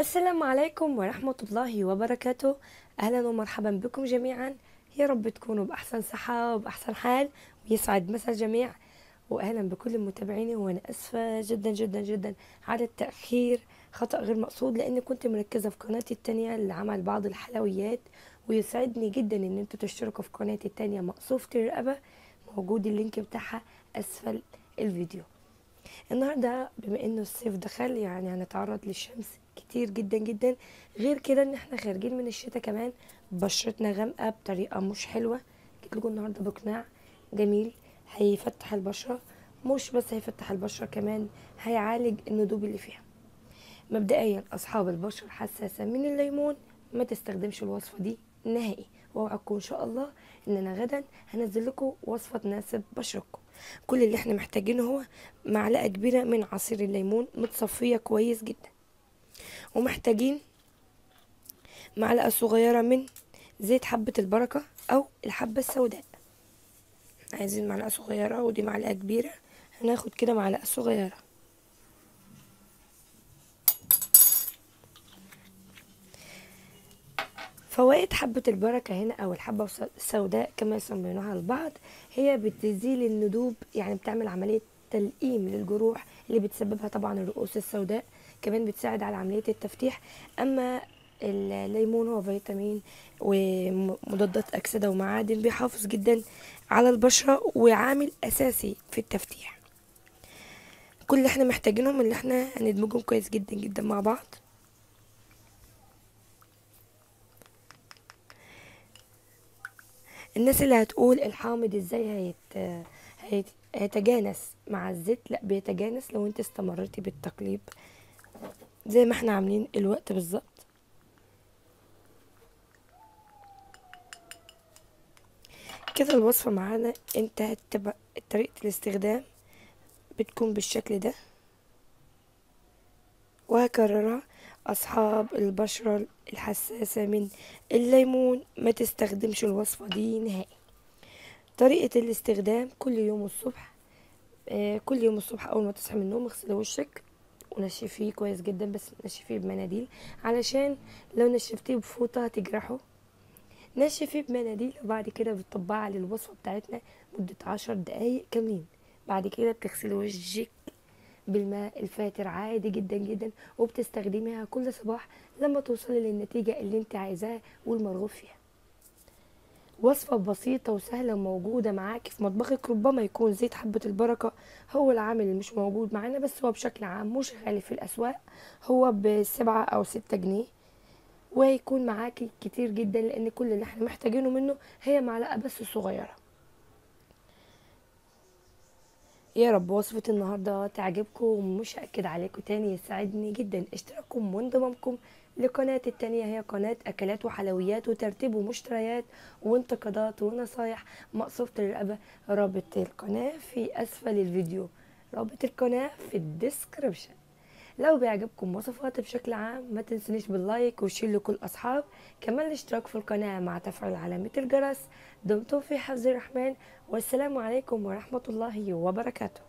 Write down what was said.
السلام عليكم ورحمة الله وبركاته أهلا ومرحبا بكم جميعا يا رب تكونوا بأحسن صحة وبأحسن حال ويسعد مسا الجميع وأهلا بكل متابعيني وأنا أسفة جدا جدا جدا على التأخير خطأ غير مقصود لأني كنت مركزة في قناتي التانية لعمل بعض الحلويات ويسعدني جدا إن انتوا تشتركوا في قناتي التانية مقصوفة الرقبة موجود اللينك بتاعها أسفل الفيديو النهارده بما انه الصيف دخل يعني هنتعرض للشمس كتير جدا جدا غير كده ان احنا خارجين من الشتاء كمان بشرتنا غامقه بطريقه مش حلوه جيت لكم النهارده بقناع جميل هيفتح البشره مش بس هيفتح البشره كمان هيعالج الندوب اللي فيها مبدئيا اصحاب البشره حساسه من الليمون ما تستخدمش الوصفه دي نهائي واوعدكم ان شاء الله ان انا غدا هنزل لكم وصفه تناسب بشرتكم كل اللي احنا محتاجينه هو معلقه كبيره من عصير الليمون متصفيه كويس جدا ومحتاجين معلقه صغيره من زيت حبه البركه او الحبه السوداء عايزين معلقه صغيره ودي معلقه كبيره هناخد كده معلقه صغيره فوائد حبة البركة هنا أو الحبة السوداء كما يسمونها البعض هي بتزيل الندوب يعني بتعمل عملية تلئيم للجروح اللي بتسببها طبعا الرؤوس السوداء كمان بتساعد على عملية التفتيح أما الليمون هو فيتامين ومضادات أكسدة ومعادن بيحافظ جدا على البشرة وعامل أساسي في التفتيح كل اللي احنا محتاجينهم اللي احنا هندمجهم كويس جدا جدا مع بعض الناس اللي هتقول الحامض ازاي هيت... هيت... هيتجانس مع الزيت لا بيتجانس لو انت استمرتي بالتقليب زي ما احنا عاملين الوقت بالظبط كده الوصفة معانا انتهت تبقى طريقة الاستخدام بتكون بالشكل ده وهكررها أصحاب البشرة الحساسة من الليمون ما تستخدمش الوصفة دي نهائي طريقة الاستخدام كل يوم الصبح آه كل يوم الصبح أول ما تصحي من النوم اغسلي وشك ونشفيه كويس جدا بس نشفيه بمناديل علشان لو نشفتيه بفوطة هتجرحه نشفيه بمناديل وبعد كده بتطبقي على الوصفة بتاعتنا مدة عشر دقايق كاملين بعد كده بتغسلي وشك بالماء الفاتر عادي جدا جدا وبتستخدميها كل صباح لما توصلي للنتيجة اللي انت عايزاها والمرغوب فيها وصفة بسيطة وسهلة وموجودة معاكي في مطبخك ربما يكون زيت حبة البركة هو العامل اللي مش موجود معانا بس هو بشكل عام مش غالي في الأسواق هو بسبعة أو ستة جنيه وهيكون معاكي كتير جدا لأن كل اللي احنا محتاجينه منه هي معلقة بس صغيرة يا رب وصفة النهاردة تعجبكم ومش أكد عليكم تاني يسعدني جدا اشتراككم وانضمامكم لقناة التانية هي قناة أكلات وحلويات وترتيب ومشتريات وانتقادات ونصايح مقصوفة الرقبة رابط القناة في أسفل الفيديو رابط القناة في الديسكريبشن لو بيعجبكم وصفات بشكل عام ما تنسونيش باللايك وشير لكل الأصحاب كمان الاشتراك في القناة مع تفعيل علامة الجرس دمتم في حفظ الرحمن والسلام عليكم ورحمة الله وبركاته